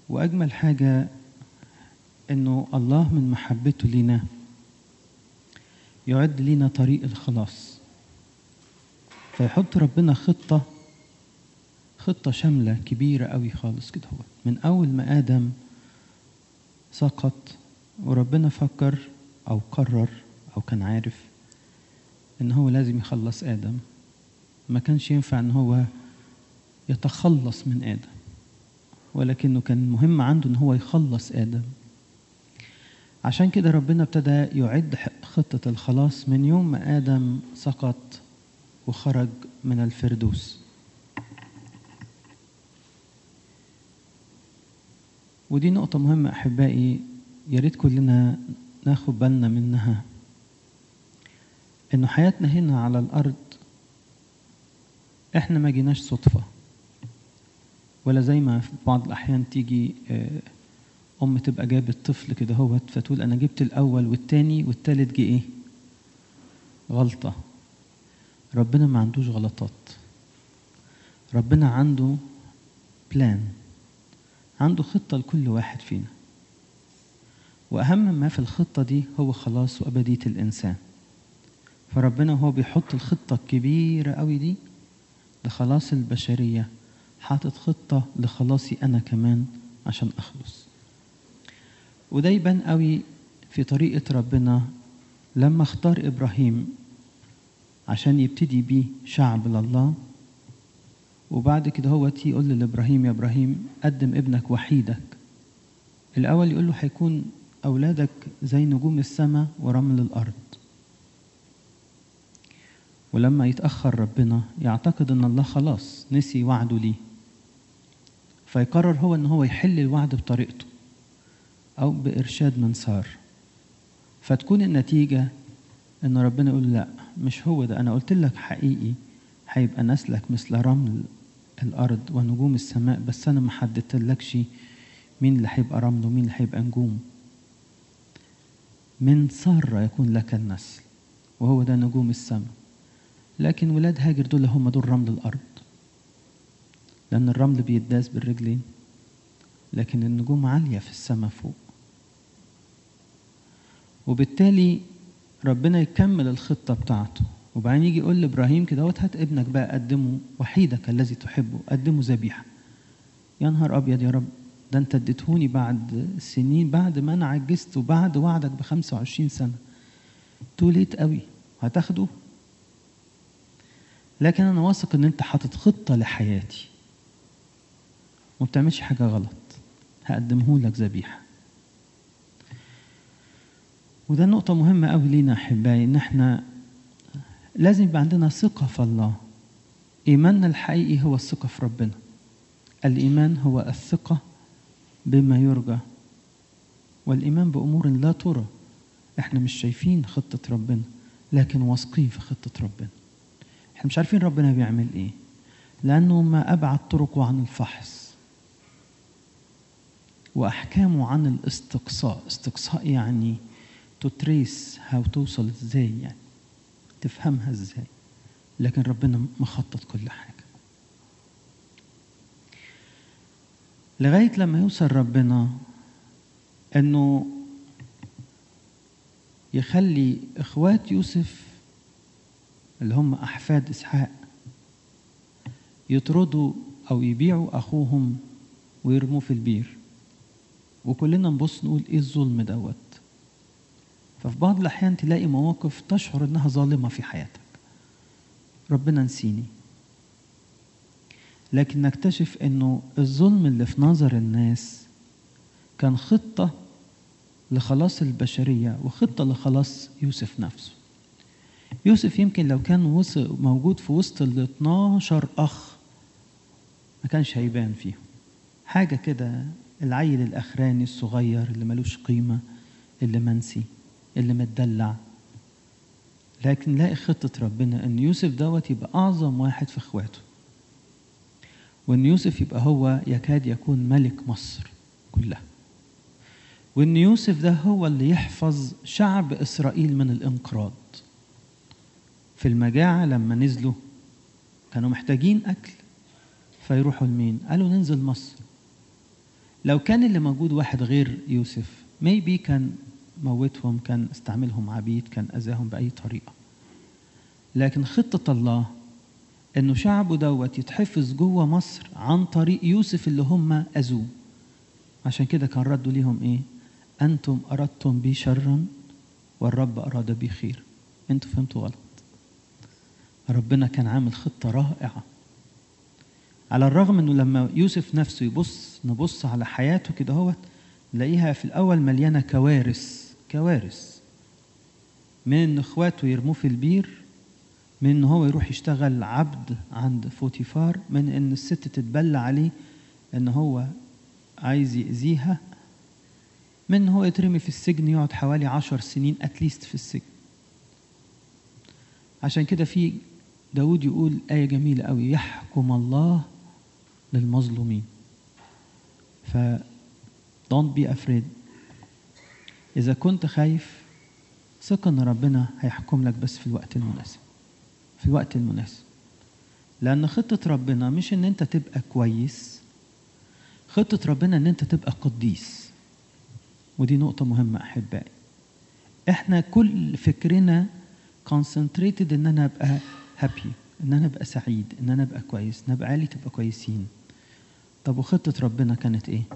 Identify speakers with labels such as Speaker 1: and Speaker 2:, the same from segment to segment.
Speaker 1: وأجمل حاجة إنه الله من محبته لينا يعد لينا طريق الخلاص فيحط ربنا خطة خطة شاملة كبيرة قوي خالص كده هو من أول ما آدم سقط وربنا فكر أو قرر أو كان عارف إن هو لازم يخلص آدم ما كانش ينفع إن هو يتخلص من آدم ولكنه كان مهم عنده إن هو يخلص آدم عشان كده ربنا ابتدى يعد خطة الخلاص من يوم ما آدم سقط وخرج من الفردوس ودي نقطة مهمة أحبائي يا ريت كلنا ناخد بالنا منها إنه حياتنا هنا على الأرض إحنا ما جيناش صدفة ولا زي ما في بعض الأحيان تيجي أم تبقى جابت طفل كده هوت فتقول أنا جبت الأول والتاني والتالت جه إيه؟ غلطة ربنا ما عندوش غلطات ربنا عنده بلان عنده خطة لكل واحد فينا وأهم ما في الخطة دي هو خلاص وأبدية الإنسان فربنا هو بيحط الخطة الكبيرة قوي دي لخلاص البشرية حاطط خطة لخلاصي أنا كمان عشان أخلص وده يبان قوي في طريقة ربنا لما اختار إبراهيم عشان يبتدي بيه شعب لله وبعد كده هو يقول لإبراهيم يا إبراهيم قدم ابنك وحيدك الأول يقول له هيكون أولادك زي نجوم السماء ورمل الأرض ولما يتأخر ربنا يعتقد أن الله خلاص نسي وعده ليه فيقرر هو أن هو يحل الوعد بطريقته أو بإرشاد من صار فتكون النتيجة أن ربنا يقول لا مش هو ده أنا قلت لك حقيقي هيبقى نسلك مثل رمل الأرض ونجوم السماء بس أنا ما حددتلكش مين اللي هيبقى رمل ومين اللي هيبقى نجوم من سارة يكون لك النسل وهو ده نجوم السماء لكن ولاد هاجر دول هم دول رمل الأرض لأن الرمل بيداس بالرجلين لكن النجوم عالية في السماء فوق وبالتالي ربنا يكمل الخطة بتاعته وبعدين يجي يقول لابراهيم كده هات ابنك بقى قدمه وحيدك الذي تحبه قدمه ذبيحه يا نهار ابيض يا رب ده انت اديتهوني بعد سنين بعد ما انا عجزت وبعد وعدك ب 25 سنه توليت قوي هتاخده لكن انا واثق ان انت حاطط خطه لحياتي وما بتعملش حاجه غلط هقدمه لك ذبيحه وده نقطه مهمه قوي لينا احبائي ان احنا لازم يبقى عندنا ثقة في الله إيماننا الحقيقي هو الثقة في ربنا الإيمان هو الثقة بما يرجى والإيمان بأمور لا ترى إحنا مش شايفين خطة ربنا لكن واثقين في خطة ربنا إحنا مش عارفين ربنا بيعمل إيه لأنه ما أبعد طرقه عن الفحص وأحكامه عن الاستقصاء استقصاء يعني تتريس هاو توصل إزاي يعني تفهمها ازاي لكن ربنا مخطط كل حاجه لغايه لما يوصل ربنا انه يخلي اخوات يوسف اللي هم احفاد اسحاق يطردوا او يبيعوا اخوهم ويرموه في البير وكلنا نبص نقول ايه الظلم دوت ففي بعض الأحيان تلاقي مواقف تشعر إنها ظالمة في حياتك ربنا نسيني لكن نكتشف إنه الظلم اللي في نظر الناس كان خطة لخلاص البشرية وخطة لخلاص يوسف نفسه يوسف يمكن لو كان وصل موجود في وسط ال 12 أخ ما كانش هيبان فيهم حاجة كده العيل الأخراني الصغير اللي ملوش قيمة اللي منسي اللي متدلع لكن لاقي خطة ربنا ان يوسف دوت يبقى اعظم واحد في اخواته وان يوسف يبقى هو يكاد يكون ملك مصر كلها وان يوسف ده هو اللي يحفظ شعب اسرائيل من الانقراض في المجاعة لما نزلوا كانوا محتاجين اكل فيروحوا لمين قالوا ننزل مصر لو كان اللي موجود واحد غير يوسف maybe كان موتهم كان استعملهم عبيد كان أذاهم بأي طريقة لكن خطة الله إنه شعبه دوت يتحفظ جوه مصر عن طريق يوسف اللي هم أذوه عشان كده كان ردوا ليهم إيه أنتم أردتم بي شرا والرب أراد بي خير أنتوا فهمتوا غلط ربنا كان عامل خطة رائعة على الرغم انه لما يوسف نفسه يبص نبص على حياته كده هو نلاقيها في الاول مليانه كوارث كوارث من ان اخواته يرموه في البير من ان هو يروح يشتغل عبد عند فوتيفار من ان الست تتبلى عليه ان هو عايز يأذيها من ان هو يترمي في السجن يقعد حوالي عشر سنين اتليست في السجن عشان كده في داود يقول آية جميلة قوي يحكم الله للمظلومين ف don't be afraid إذا كنت خايف ثق إن ربنا هيحكم لك بس في الوقت المناسب في الوقت المناسب لأن خطة ربنا مش إن أنت تبقى كويس خطة ربنا إن أنت تبقى قديس ودي نقطة مهمة أحبائي إحنا كل فكرنا concentrated إن أنا أبقى هابي ان انا ابقى سعيد ان انا ابقى كويس ان ابقى عيلي تبقى كويسين طب وخطه ربنا كانت ايه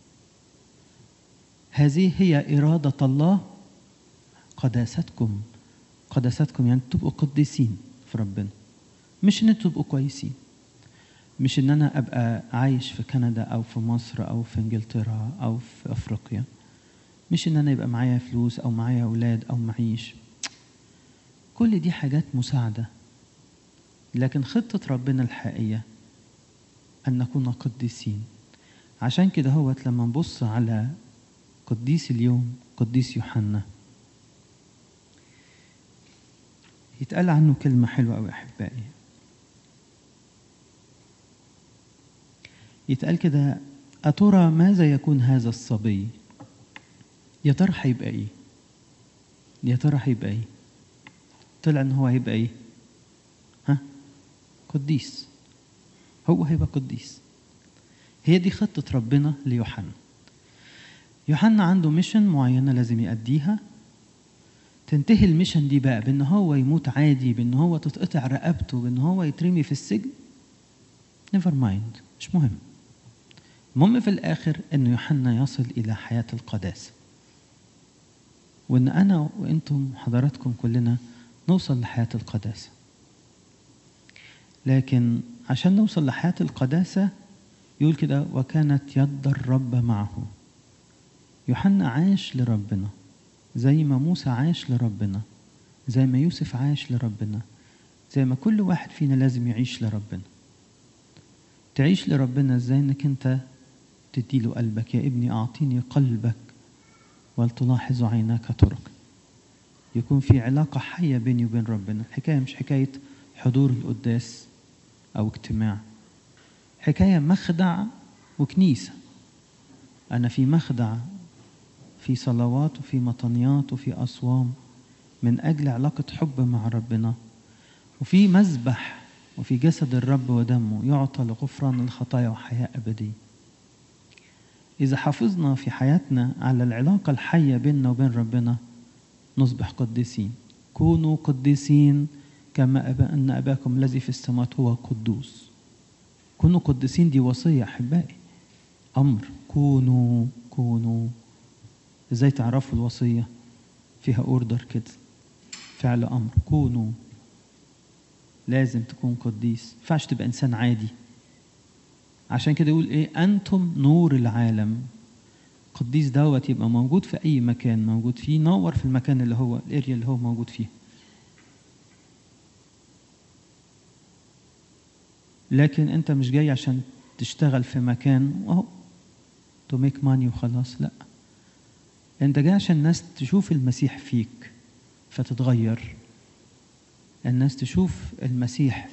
Speaker 1: هذه هي اراده الله قداستكم قداستكم يعني تبقوا قديسين في ربنا مش ان تبقوا كويسين مش ان انا ابقى عايش في كندا او في مصر او في انجلترا او في افريقيا مش ان انا يبقى معايا فلوس او معايا اولاد او معيش كل دي حاجات مساعده لكن خطة ربنا الحقيقية أن نكون قديسين عشان كده هوت لما نبص على قديس اليوم قديس يوحنا يتقال عنه كلمة حلوة أوي أحبائي يتقال كده أترى ماذا يكون هذا الصبي يا ترى هيبقى إيه يا ترى هيبقى إيه طلع إن هو هيبقى إيه ها قديس هو هيبقى قديس هي دي خطة ربنا ليوحنا يوحنا عنده ميشن معينة لازم يأديها تنتهي الميشن دي بقى بان هو يموت عادي بان هو تتقطع رقبته بان هو يترمي في السجن نيفر مايند مش مهم المهم في الاخر ان يوحنا يصل الى حياة القداسة وان انا وانتم حضراتكم كلنا نوصل لحياة القداسة لكن عشان نوصل لحياة القداسة يقول كده وكانت يد الرب معه يوحنا عاش لربنا زي ما موسى عاش لربنا زي ما يوسف عاش لربنا زي ما كل واحد فينا لازم يعيش لربنا تعيش لربنا ازاي انك انت تديله قلبك يا ابني اعطيني قلبك ولتلاحظ عيناك طرق يكون في علاقة حية بيني وبين ربنا الحكاية مش حكاية حضور القداس أو اجتماع حكاية مخدع وكنيسة أنا في مخدع في صلوات وفي مطنيات وفي أصوام من أجل علاقة حب مع ربنا وفي مذبح وفي جسد الرب ودمه يعطى لغفران الخطايا وحياة أبدية إذا حافظنا في حياتنا على العلاقة الحية بيننا وبين ربنا نصبح قديسين كونوا قديسين كما أبا أن أباكم الذي في السماوات هو قدوس كونوا قديسين دي وصية أحبائي أمر كونوا كونوا إزاي تعرفوا الوصية فيها أوردر كده فعل أمر كونوا لازم تكون قديس ينفعش تبقى إنسان عادي عشان كده يقول إيه أنتم نور العالم قديس دوت يبقى موجود في أي مكان موجود فيه نور في المكان اللي هو الاريا اللي هو موجود فيه لكن انت مش جاي عشان تشتغل في مكان اهو تو ميك ماني وخلاص لا انت جاي عشان الناس تشوف المسيح فيك فتتغير الناس تشوف المسيح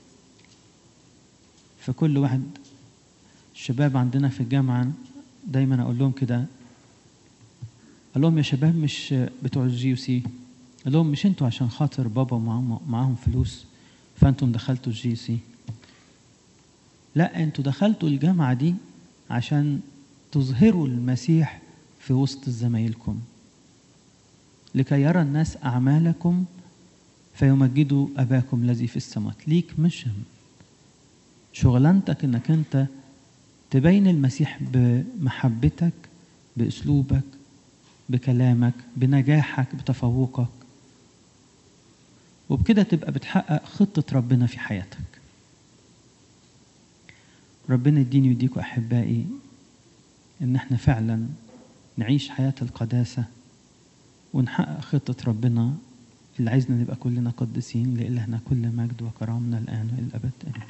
Speaker 1: في كل واحد الشباب عندنا في الجامعة دايما أقول لهم كده أقول لهم يا شباب مش بتوع الجي يو سي أقول لهم مش انتوا عشان خاطر بابا معاهم, معاهم فلوس فأنتم دخلتوا الجي يو سي لا انتوا دخلتوا الجامعة دي عشان تظهروا المسيح في وسط زمايلكم لكي يرى الناس أعمالكم فيمجدوا أباكم الذي في السماوات ليك مشن شغلانتك انك انت تبين المسيح بمحبتك باسلوبك بكلامك بنجاحك بتفوقك وبكده تبقى بتحقق خطة ربنا في حياتك ربنا يديني ويديكوا أحبائي إن احنا فعلا نعيش حياة القداسة ونحقق خطة ربنا اللي عايزنا نبقى كلنا قديسين لإلهنا كل مجد وكرامنا الآن وإلى الأبد آمين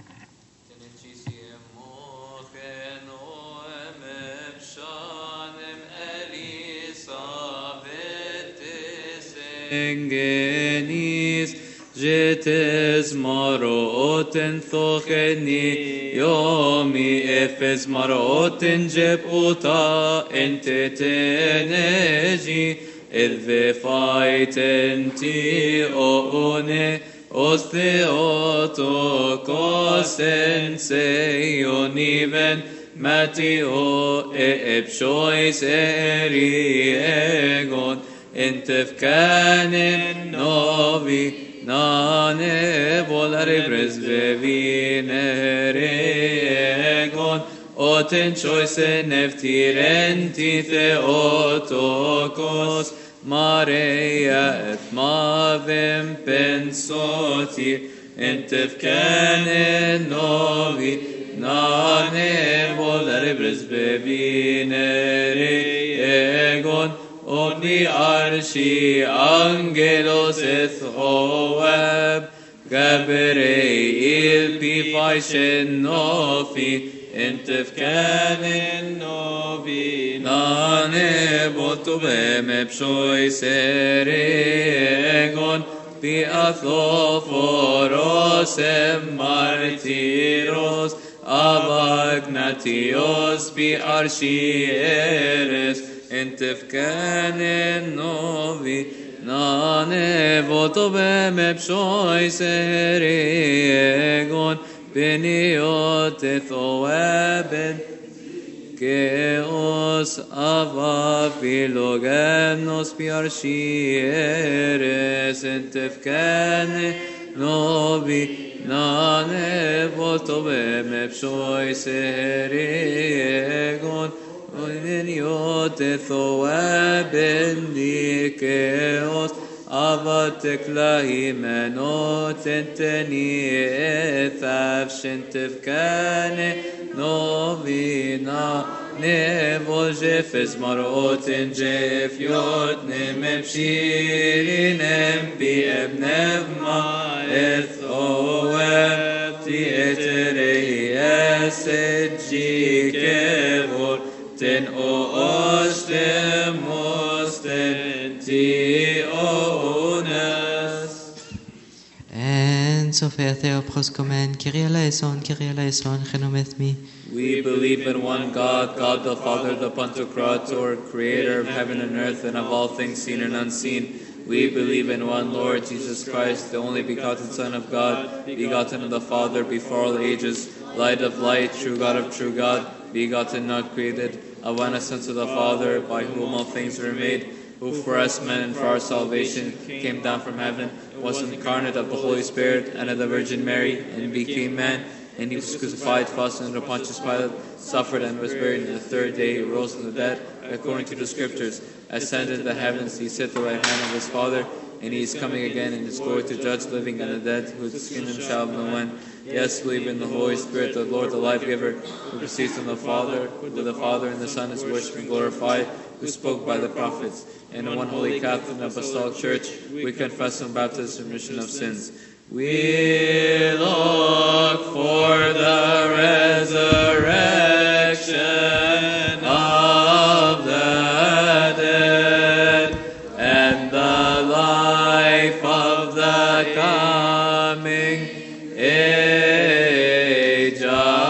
Speaker 2: Genis Jetes maroten thocheni Yomi efes maroten jeputa ente teneji Edve faiten ti oone Os theotokos en seioniven Matio e epshois eri egon انت كان نوبي نانه بولار برزبين ريغون اوتن شويس نفتيرن تي ثيوتوكوس ماريا اثمافم بنسوتي انت كان نوبي نانه بولار برزبين ريغون Omni arshi angelos eth hoab Gabriel bifai nofi Entef kanen novi Nane botu bem pshoi seregon Bi athoforos em martiros Avagnatios bi arshi eres انت في كان النوبي نانه بوتو بمبشوي سهريغون بنيوت ثوابن كيوس أفا فيلوغانوس بيارشيرس انت في كان نوبي نانه بوتو بمبشوي سهريغون Oineniot thoab nikeos avatek lahimenot enteni ethav shentev kane novina nevol jefes marot en jefiot nemem shirinem biem nevma ethoab ti eterei eset jikevor ten o ostem ostem ti onas.
Speaker 3: En Sophia Theopros Komen, Kyrie eleison, Kyrie eleison, Genometh me.
Speaker 2: We believe in one God, God the Father, the Pantocrator, creator of heaven and earth and of all things seen and unseen. We believe in one Lord Jesus Christ, the only begotten Son of God, begotten of the Father before all ages, light of light, true God of true God, begotten, not created, of one essence of the Father, by whom all things were made, who for us men and for our salvation came down from heaven, was incarnate of the Holy Spirit and of the Virgin Mary, and became man. And he was crucified, fastened under Pontius Pilate, suffered and was buried, and the third day he rose from the dead, according to the Scriptures, ascended to the heavens, he sat at the right hand of his Father, and he is coming again in his glory to judge living and the dead, whose kingdom shall have no end. Yes, believe in the Holy Spirit, the Lord, the life giver, who proceeds from the Father, who the Father and the Son is worshipped and glorified, who spoke by the prophets. And in one holy Catholic and Apostolic Church, we confess and baptize the remission of sins. We look for the resurrection of the dead and the life of the coming age.